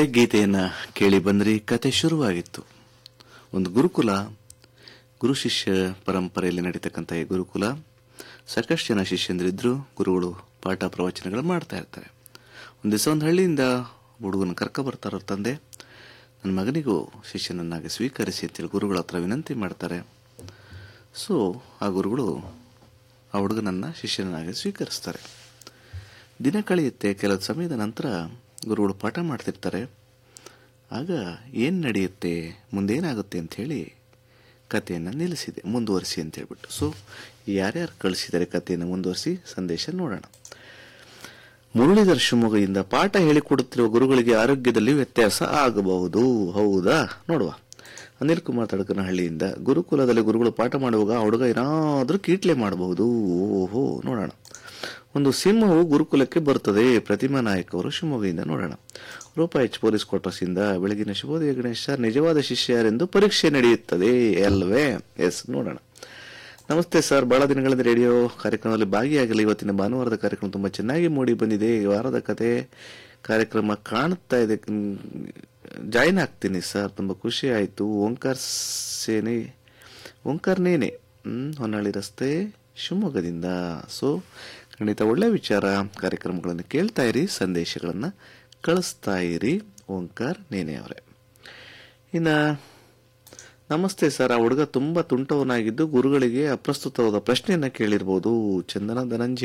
ಕೇಳುಗರೆ ಗೀತೆಯನ್ನ ಕೇಳಿ ಬಂದ್ರಿ ಕತೆ ಶುರುವಾಗಿತ್ತು ಒಂದು ಗುರುಕುಲ ಗುರು ಶಿಷ್ಯ ಪರಂಪರೆಯಲ್ಲಿ ನಡೀತಕ್ಕಂಥ ಈ ಗುರುಕುಲ ಸಾಕಷ್ಟು ಜನ ಶಿಷ್ಯಂದ್ರಿದ್ರು ಗುರುಗಳು ಪಾಠ ಪ್ರವಚನಗಳು ಮಾಡ್ತಾ ಇರ್ತಾರೆ ಒಂದು ದಿವಸ ಒಂದು ಹಳ್ಳಿಯಿಂದ ಹುಡುಗನ ಕರ್ಕ ಬರ್ತಾರ ಅವ್ರ ತಂದೆ ನನ್ನ ಮಗನಿಗೂ ಶಿಷ್ಯನನ್ನಾಗಿ ಸ್ವೀಕರಿಸಿ ಅಂತೇಳಿ ಗುರುಗಳ ಹತ್ರ ವಿನಂತಿ ಮಾಡ್ತಾರೆ ಸೊ ಆ ಗುರುಗಳು ಆ ಹುಡುಗನನ್ನ ಶಿಷ್ಯನನ್ನಾಗಿ ಸ್ವೀಕರಿಸ್ತಾರೆ ದಿನ ಕಳೆಯುತ್ತೆ ಕೆಲವು ಸಮಯದ ನಂತರ ಗುರುಗಳು ಪಾಠ ಮಾಡ್ತಿರ್ತಾರೆ ಆಗ ಏನು ನಡೆಯುತ್ತೆ ಮುಂದೇನಾಗುತ್ತೆ ಅಂಥೇಳಿ ಕಥೆಯನ್ನು ನಿಲ್ಲಿಸಿದೆ ಮುಂದುವರಿಸಿ ಅಂತ ಹೇಳ್ಬಿಟ್ಟು ಸೊ ಯಾರ್ಯಾರು ಕಳಿಸಿದ್ದಾರೆ ಕಥೆಯನ್ನು ಮುಂದುವರಿಸಿ ಸಂದೇಶ ನೋಡೋಣ ಮುರಳೀಧರ್ ಶಿವಮೊಗ್ಗದಿಂದ ಪಾಠ ಹೇಳಿಕೊಡುತ್ತಿರುವ ಗುರುಗಳಿಗೆ ಆರೋಗ್ಯದಲ್ಲಿ ವ್ಯತ್ಯಾಸ ಆಗಬಹುದು ಹೌದಾ ನೋಡುವ ಅನಿಲ್ ಕುಮಾರ್ ತಡಕನಹಳ್ಳಿಯಿಂದ ಗುರುಕುಲದಲ್ಲಿ ಗುರುಗಳು ಪಾಠ ಮಾಡುವಾಗ ಆ ಹುಡುಗ ಏನಾದರೂ ಕೀಟ್ಲೆ ಮಾಡಬಹುದು ಓಹೋ ನೋಡೋಣ ಒಂದು ಸಿಂಹವು ಗುರುಕುಲಕ್ಕೆ ಬರುತ್ತದೆ ಪ್ರತಿಮಾ ನಾಯಕ್ ಅವರು ಶಿವಮೊಗ್ಗದಿಂದ ನೋಡೋಣ ರೂಪಾ ಎಚ್ ಪೊಲೀಸ್ ಕ್ವಾರ್ಟರ್ಸಿಂದ ಬೆಳಗಿನ ಶುಭೋದಯ ಗಣೇಶ ನಿಜವಾದ ಶಿಷ್ಯ ಯಾರೆಂದು ಪರೀಕ್ಷೆ ನಡೆಯುತ್ತದೆ ಅಲ್ವೇ ಎಸ್ ನೋಡೋಣ ನಮಸ್ತೆ ಸರ್ ಬಹಳ ದಿನಗಳಿಂದ ರೇಡಿಯೋ ಕಾರ್ಯಕ್ರಮದಲ್ಲಿ ಭಾಗಿಯಾಗಲಿ ಇವತ್ತಿನ ಭಾನುವಾರದ ಕಾರ್ಯಕ್ರಮ ತುಂಬಾ ಚೆನ್ನಾಗಿ ಮೂಡಿ ಬಂದಿದೆ ಈ ವಾರದ ಕತೆ ಕಾರ್ಯಕ್ರಮ ಕಾಣ್ತಾ ಇದೆ ಜಾಯಿನ್ ಆಗ್ತೀನಿ ಸರ್ ತುಂಬಾ ಖುಷಿ ಆಯಿತು ಓಂಕಾರ್ ಸೇನೆ ಓಂಕಾರ್ ನೇನೆ ಹ್ಮ್ ಹೊನ್ನಾಳಿ ರಸ್ತೆ ಶಿವಮೊಗ್ಗದಿಂದ ಸೊ ಖಂಡಿತ ಒಳ್ಳೆ ವಿಚಾರ ಕಾರ್ಯಕ್ರಮಗಳನ್ನು ಕೇಳ್ತಾ ಇರಿ ಸಂದೇಶಗಳನ್ನು ಕಳಿಸ್ತಾ ಇರಿ ಓಂಕಾರ್ ನೇನೆ ಅವರೇ ಇನ್ನು ನಮಸ್ತೆ ಸರ್ ಆ ಹುಡುಗ ತುಂಬಾ ತುಂಟವನಾಗಿದ್ದು ಗುರುಗಳಿಗೆ ಅಪ್ರಸ್ತುತವಾದ ಪ್ರಶ್ನೆಯನ್ನ ಕೇಳಿರ್ಬೋದು ಚಂದನ ಧನಂಜಯ